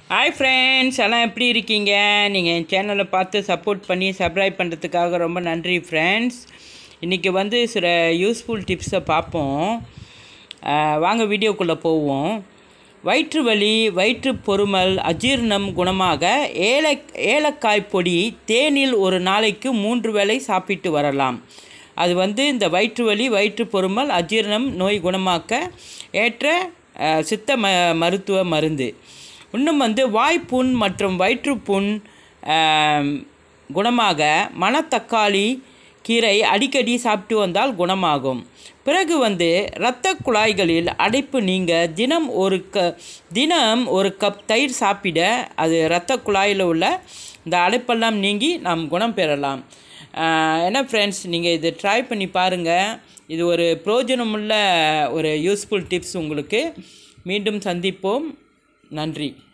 hi friends எல்லாம் எப்படி இருக்கீங்க நீங்கள் என் சேனலை பார்த்து சப்போர்ட் பண்ணி சப்ஸ்கிரைப் பண்ணுறதுக்காக ரொம்ப நன்றி ஃப்ரெண்ட்ஸ் இன்றைக்கி வந்து சில யூஸ்ஃபுல் டிப்ஸை பார்ப்போம் அஹ், வாங்க வீடியோக்குள்ளே போவோம் வயிற்று வலி வயிற்று பொறுமல் அஜீர்ணம் குணமாக ஏல ஏலக்காய் பொடி தேனில் ஒரு நாளைக்கு மூன்று வேளை சாப்பிட்டு வரலாம் அது வந்து இந்த வயிற்று வலி வயிற்று பொறுமல் அஜீரணம் நோய் குணமாக்க ஏற்ற அஹ், சித்த ம மருத்துவ மருந்து இன்னும் வந்து வாய்ப்புண் மற்றும் வயிற்றுப்புண் ஆம், குணமாக மணத்தக்காளி கீரை அடிக்கடி சாப்பிட்டு வந்தால் குணமாகும் பிறகு வந்து இரத்த குழாய்களில் அடைப்பு நீங்க தினம் ஒரு க தினம் ஒரு கப் தயிர் சாப்பிட அது இரத்த குழாயில் உள்ள இந்த அடைப்பெல்லாம் நீங்கி நாம் குணம் பெறலாம் ஆஹ், என்ன ஃப்ரெண்ட்ஸ் நீங்கள் இது ட்ரை பண்ணி பாருங்கள் இது ஒரு பிரயோஜனமுள்ள ஒரு யூஸ்ஃபுல் டிப்ஸ் உங்களுக்கு மீண்டும் சந்திப்போம் நன்றி